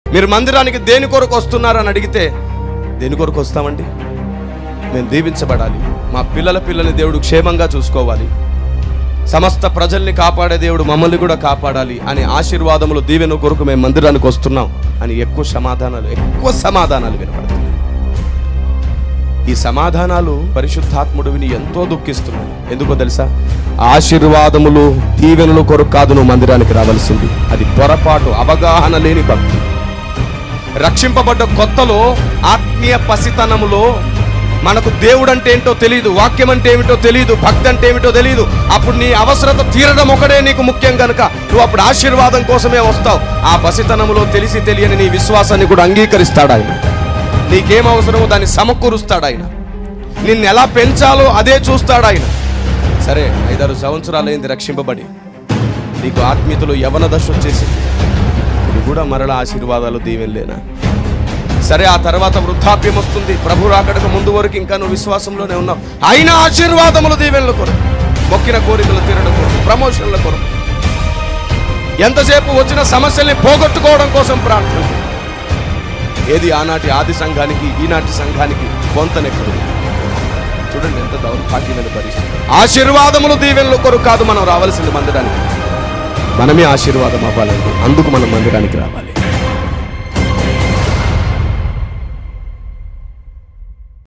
మీరు మందిరానికి దేని కొరకు వస్తున్నారని అడిగితే దేని కొరకు వస్తామండి మేము దీవించబడాలి మా పిల్లల పిల్లల్ని దేవుడు క్షేమంగా చూసుకోవాలి సమస్త ప్రజల్ని కాపాడే దేవుడు మమ్మల్ని కూడా కాపాడాలి అనే ఆశీర్వాదములు దీవెన కొరకు మేము మందిరానికి వస్తున్నాం అని ఎక్కువ సమాధానాలు ఎక్కువ సమాధానాలు వినపడుతున్నాయి ఈ సమాధానాలు పరిశుద్ధాత్ముడు విని ఎంతో దుఃఖిస్తున్నాడు ఎందుకో తెలుసా ఆశీర్వాదములు దీవెనలు కొరకు కాదు నువ్వు మందిరానికి రావాల్సింది అది పొరపాటు అవగాహన లేని భక్తి రక్షింపబడ్డ కొత్తలో ఆత్మీయ పసితనములో మనకు దేవుడు అంటే ఏంటో తెలియదు వాక్యం అంటే ఏమిటో తెలియదు భక్తి అంటే ఏమిటో తెలియదు అప్పుడు నీ అవసరత తీరడం ఒకటే నీకు ముఖ్యం కనుక నువ్వు అప్పుడు ఆశీర్వాదం కోసమే వస్తావు ఆ పసితనములో తెలిసి తెలియని నీ విశ్వాసాన్ని కూడా అంగీకరిస్తాడు ఆయన నీకేం అవసరమో దాన్ని సమకూరుస్తాడు ఆయన నిన్ను ఎలా పెంచాలో అదే చూస్తాడు ఆయన సరే ఐదారు సంవత్సరాలైంది రక్షింపబడి నీకు ఆత్మీయతలో యవన దశ వచ్చేసింది ఇది కూడా మరల ఆశీర్వాదాలు దీవెనలేనా సరే ఆ తర్వాత వృద్ధాప్యం వస్తుంది ప్రభు రాకడకు ముందు వరకు ఇంకా నువ్వు విశ్వాసంలోనే ఉన్నావు అయినా ఆశీర్వాదములు దీవెనల కొరకు మొక్కిన కోరికలు తీరడం కొరకు ప్రమోషన్ల కొరకు ఎంతసేపు వచ్చిన సమస్యల్ని పోగొట్టుకోవడం కోసం ప్రార్థన ఏది ఆనాటి ఆది సంఘానికి ఈనాటి సంఘానికి పొంతనెక్కడు చూడండి ఎంత దౌర్భాగ్యమైన పరిస్థితి ఆశీర్వాదములు దీవెనల కొరకు కాదు మనం రావాల్సింది మందిరానికి మనమే ఆశీర్వాదం అవ్వాలండి అందుకు మనం మందిరానికి రావాలి